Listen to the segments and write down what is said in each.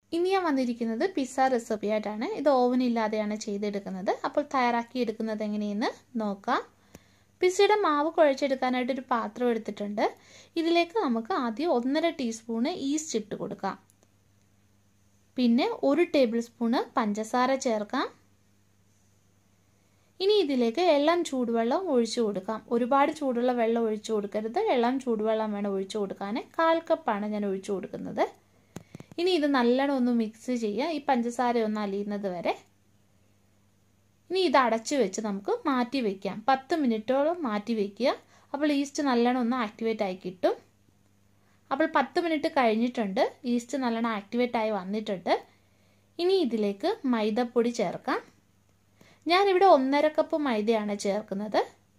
ഇനി ഞാൻ വന്നിരിക്കുന്നത് പിസ്സ റെസിപ്പി ആയിട്ടാണ് ഇത് ഓവൻ ഇല്ലാതെയാണ് ചെയ്തെടുക്കുന്നത് അപ്പോൾ തയ്യാറാക്കി എടുക്കുന്നത് എങ്ങനെയെന്ന് നോക്കാം പിസ്സയുടെ മാവ് കുഴച്ചെടുക്കാനായിട്ട് ഒരു പാത്രം എടുത്തിട്ടുണ്ട് ഇതിലേക്ക് നമുക്ക് ആദ്യം ഒന്നര ടീസ്പൂണ് ഈസ്റ്റ് ഇട്ട് കൊടുക്കാം പിന്നെ ഒരു ടേബിൾ സ്പൂണ് പഞ്ചസാര ചേർക്കാം ഇനി ഇതിലേക്ക് എല്ലാം ചൂടുവെള്ളം ഒഴിച്ചു കൊടുക്കാം ഒരുപാട് ചൂടുള്ള വെള്ളം ഒഴിച്ചു കൊടുക്കരുത് എല്ലാം ചൂടുവെള്ളം വേണം ഒഴിച്ചു കൊടുക്കാൻ കാൽ കപ്പാണ് ഞാൻ ഒഴിച്ചു കൊടുക്കുന്നത് ഇനി ഇത് നല്ലോണം ഒന്ന് മിക്സ് ചെയ്യുക ഈ പഞ്ചസാര ഒന്ന് അലിയുന്നത് വരെ ഇനി ഇത് അടച്ചു വെച്ച് നമുക്ക് മാറ്റി വയ്ക്കാം പത്ത് മിനിറ്റോളം മാറ്റി വയ്ക്കുക അപ്പോൾ ഈസ്റ്റ് നല്ലോണം ഒന്ന് ആക്ടിവേറ്റ് ആയി കിട്ടും അപ്പോൾ പത്ത് മിനിറ്റ് കഴിഞ്ഞിട്ടുണ്ട് ഈസ്റ്റ് നല്ലോണം ആക്ടിവേറ്റ് ആയി വന്നിട്ടുണ്ട് ഇനി ഇതിലേക്ക് മൈദപ്പൊടി ചേർക്കാം ഞാനിവിടെ ഒന്നര കപ്പ് മൈദയാണ് ചേർക്കുന്നത്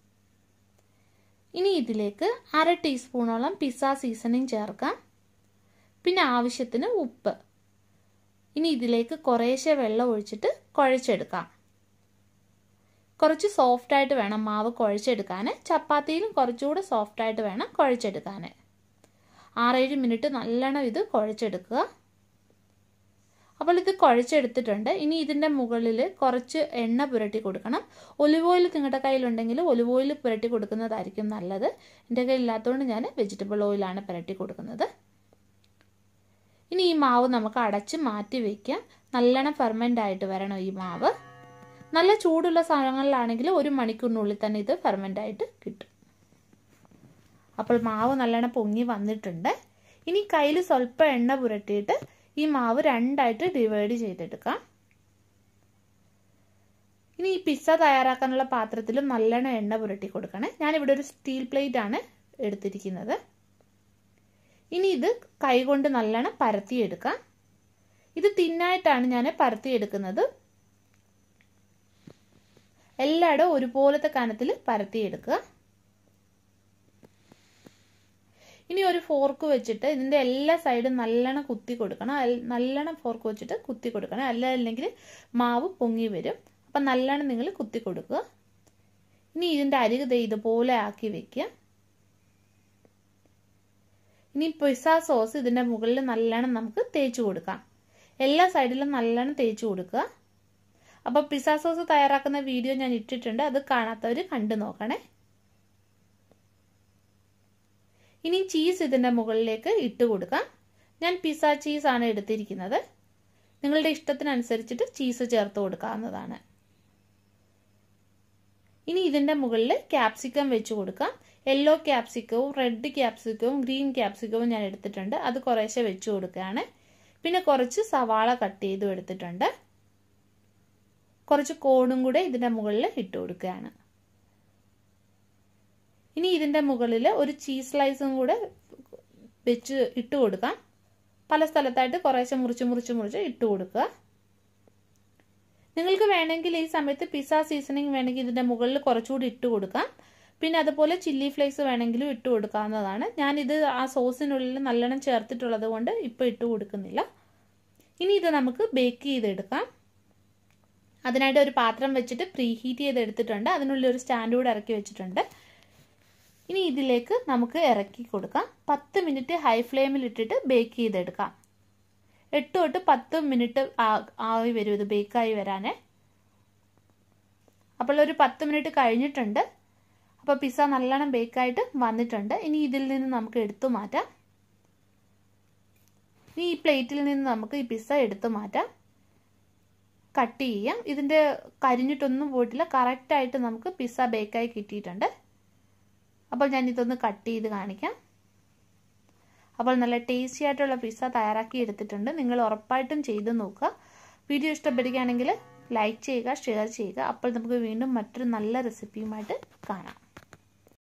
ഇനി ഇതിലേക്ക് അര ടീസ്പൂണോളം പിസ്സ സീസണിങ് ചേർക്കാം പിന്നെ ആവശ്യത്തിന് ഉപ്പ് ഇനി ഇതിലേക്ക് കുറേശ്ശെ വെള്ളം ഒഴിച്ചിട്ട് കുഴച്ചെടുക്കാം കുറച്ച് സോഫ്റ്റായിട്ട് വേണം മാവ് കുഴച്ചെടുക്കാൻ ചപ്പാത്തിയിലും കുറച്ചുകൂടെ സോഫ്റ്റായിട്ട് വേണം കുഴച്ചെടുക്കാൻ ആറേഴ് മിനിറ്റ് നല്ലോണം ഇത് കുഴച്ചെടുക്കുക അപ്പോൾ ഇത് കുഴച്ചെടുത്തിട്ടുണ്ട് ഇനി ഇതിൻ്റെ മുകളിൽ കുറച്ച് എണ്ണ പുരട്ടി കൊടുക്കണം ഒലിവ് ഓയിൽ നിങ്ങളുടെ കയ്യിലുണ്ടെങ്കിൽ ഒലിവ് ഓയിൽ പുരട്ടി കൊടുക്കുന്നതായിരിക്കും നല്ലത് എൻ്റെ കയ്യിലില്ലാത്തതുകൊണ്ട് ഞാൻ വെജിറ്റബിൾ ഓയിലാണ് പുരട്ടി കൊടുക്കുന്നത് ഇനി ഈ മാവ് നമുക്ക് അടച്ച് മാറ്റി വയ്ക്കാം നല്ലോണം ഫെർമെൻ്റ് ആയിട്ട് വരണം ഈ മാവ് നല്ല ചൂടുള്ള സ്ഥലങ്ങളിലാണെങ്കിൽ ഒരു മണിക്കൂറിനുള്ളിൽ തന്നെ ഇത് ഫെർമെൻ്റ് ആയിട്ട് കിട്ടും അപ്പോൾ മാവ് നല്ലോണം പൊങ്ങി വന്നിട്ടുണ്ട് ഇനി കയ്യിൽ സ്വല്പം എണ്ണ പുരട്ടിയിട്ട് ഈ മാവ് രണ്ടായിട്ട് ഡിവൈഡ് ചെയ്തെടുക്കാം ഇനി ഈ പിസ്സ തയ്യാറാക്കാനുള്ള പാത്രത്തിലും നല്ലോണം എണ്ണ പുരട്ടി കൊടുക്കണേ ഞാനിവിടെ ഒരു സ്റ്റീൽ പ്ലേറ്റ് ആണ് എടുത്തിരിക്കുന്നത് ഇനി ഇത് കൈകൊണ്ട് നല്ലോണം പരത്തിയെടുക്കാം ഇത് തിന്നായിട്ടാണ് ഞാൻ പരത്തിയെടുക്കുന്നത് എല്ലായിടും ഒരുപോലത്തെ കനത്തിൽ പരത്തിയെടുക്കുക ഇനി ഒരു ഫോർക്ക് വെച്ചിട്ട് ഇതിൻ്റെ എല്ലാ സൈഡും നല്ലോണം കുത്തി കൊടുക്കണം നല്ലോണം ഫോർക്ക് വെച്ചിട്ട് കുത്തി കൊടുക്കണം അല്ല അല്ലെങ്കിൽ മാവ് പൊങ്ങി വരും അപ്പം നല്ലോണം നിങ്ങൾ കുത്തി കൊടുക്കുക ഇനി ഇതിൻ്റെ അരികത ഇതുപോലെ ആക്കി വെക്കുക ഇനി പിസ്സ സോസ് ഇതിൻ്റെ മുകളിൽ നല്ലോണം നമുക്ക് തേച്ച് കൊടുക്കാം എല്ലാ സൈഡിലും നല്ലോണം തേച്ച് കൊടുക്കുക അപ്പോൾ പിസ്സ സോസ് തയ്യാറാക്കുന്ന വീഡിയോ ഞാൻ ഇട്ടിട്ടുണ്ട് അത് കാണാത്തവർ കണ്ടു നോക്കണേ ഇനി ചീസ് ഇതിൻ്റെ മുകളിലേക്ക് ഇട്ട് കൊടുക്കാം ഞാൻ പിസ്സ ചീസ് ആണ് എടുത്തിരിക്കുന്നത് നിങ്ങളുടെ ഇഷ്ടത്തിനനുസരിച്ചിട്ട് ചീസ് ചേർത്ത് കൊടുക്കാവുന്നതാണ് ഇനി ഇതിൻ്റെ മുകളിൽ ക്യാപ്സിക്കം വെച്ച് കൊടുക്കാം യെല്ലോ ക്യാപ്സിക്കവും റെഡ് ക്യാപ്സിക്കവും ഗ്രീൻ ക്യാപ്സിക്കവും ഞാൻ എടുത്തിട്ടുണ്ട് അത് കുറേശ്ശെ വെച്ച് കൊടുക്കുകയാണ് പിന്നെ കുറച്ച് സവാള കട്ട് ചെയ്തും എടുത്തിട്ടുണ്ട് കുറച്ച് കോണും കൂടെ ഇതിൻ്റെ മുകളിൽ ഇട്ട് കൊടുക്കുകയാണ് ഇനി ഇതിൻ്റെ മുകളിൽ ഒരു ചീസ് സ്ലൈസും കൂടെ വെച്ച് ഇട്ട് കൊടുക്കാം പല സ്ഥലത്തായിട്ട് കുറേശ്ശെ മുറിച്ച് മുറിച്ച് മുറിച്ച് ഇട്ട് കൊടുക്കുക നിങ്ങൾക്ക് വേണമെങ്കിൽ ഈ സമയത്ത് പിസ്സ സീസണിങ് വേണമെങ്കിൽ ഇതിൻ്റെ മുകളിൽ കുറച്ചുകൂടി ഇട്ട് കൊടുക്കാം പിന്നെ അതുപോലെ ചില്ലി ഫ്ലേക്സ് വേണമെങ്കിലും ഇട്ട് കൊടുക്കാവുന്നതാണ് ഞാനിത് ആ സോസിനുള്ളിൽ നല്ലോണം ചേർത്തിട്ടുള്ളത് കൊണ്ട് ഇപ്പോൾ ഇട്ട് കൊടുക്കുന്നില്ല ഇനി ഇത് നമുക്ക് ബേക്ക് ചെയ്തെടുക്കാം അതിനായിട്ട് ഒരു പാത്രം വെച്ചിട്ട് പ്രീ ഹീറ്റ് ചെയ്തെടുത്തിട്ടുണ്ട് അതിനുള്ളിൽ ഒരു സ്റ്റാൻഡ് കൂടെ ഇറക്കി വെച്ചിട്ടുണ്ട് ഇനി ഇതിലേക്ക് നമുക്ക് ഇറക്കി കൊടുക്കാം പത്ത് മിനിറ്റ് ഹൈ ഫ്ലെയിമിൽ ഇട്ടിട്ട് ബേക്ക് ചെയ്തെടുക്കാം എട്ട് തൊട്ട് പത്ത് മിനിറ്റ് ആയി വരും ഇത് ബേക്കായി വരാനേ അപ്പോൾ ഒരു പത്ത് മിനിറ്റ് കഴിഞ്ഞിട്ടുണ്ട് അപ്പോൾ പിസ്സ നല്ലോണം ബേക്കായിട്ട് വന്നിട്ടുണ്ട് ഇനി ഇതിൽ നിന്ന് നമുക്ക് എടുത്തു മാറ്റാം ഇനി ഈ പ്ലേറ്റിൽ നിന്ന് നമുക്ക് ഈ പിസ്സ എടുത്തു മാറ്റാം കട്ട് ചെയ്യാം ഇതിൻ്റെ കരിഞ്ഞിട്ടൊന്നും പോയിട്ടില്ല കറക്റ്റായിട്ട് നമുക്ക് പിസ്സ ബേക്കായി കിട്ടിയിട്ടുണ്ട് അപ്പോൾ ഞാൻ ഇതൊന്ന് കട്ട് ചെയ്ത് കാണിക്കാം അപ്പോൾ നല്ല ടേസ്റ്റി ആയിട്ടുള്ള പിസ്സ തയ്യാറാക്കി എടുത്തിട്ടുണ്ട് നിങ്ങൾ ഉറപ്പായിട്ടും ചെയ്ത് നോക്കുക വീഡിയോ ഇഷ്ടപ്പെടുകയാണെങ്കിൽ ലൈക്ക് ചെയ്യുക ഷെയർ ചെയ്യുക അപ്പോൾ നമുക്ക് വീണ്ടും മറ്റൊരു നല്ല റെസിപ്പിയുമായിട്ട് കാണാം